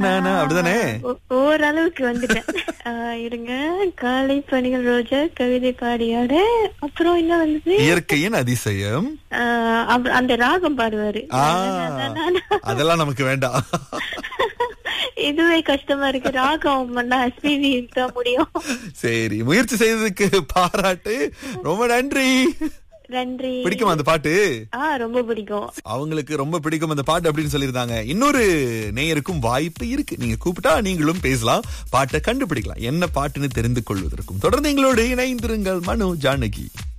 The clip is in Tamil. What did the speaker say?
நானா, அப்படிதானே ஓ- ஓரளவுக்கு வந்துட்டேன் ஆ, இருங்க காலை பணிகள் ரோஜா கவிதை பாடியாட அப்புறம் என்ன வந்தது இயற்கையின் அதிசயம் ஆ, அப்புறம் அந்த ராகம் பாடுவாரு ஆ அதெல்லாம் நமக்கு வேண்டாம் இதுவே கஷ்டமா இருக்கு ராகம் பண்ணா எஸ்பிவி தான் முடியும் சரி முயற்சி செய்ததுக்கு பாராட்டு ரொம்ப நன்றி நன்றி பிடிக்குமா அந்த பாட்டு ஆ ரொம்ப பிடிக்கும் அவங்களுக்கு ரொம்ப பிடிக்கும் அந்த பாட்டு அப்படின்னு சொல்லியிருந்தாங்க இன்னொரு நேயருக்கும் வாய்ப்பு இருக்கு நீங்க கூப்பிட்டா நீங்களும் பேசலாம் பாட்டை கண்டுபிடிக்கலாம் என்ன பாட்டுன்னு தெரிந்து கொள்வதற்கும் தொடர்ந்து எங்களோடு இணைந்திருங்கள் மனு ஜானகி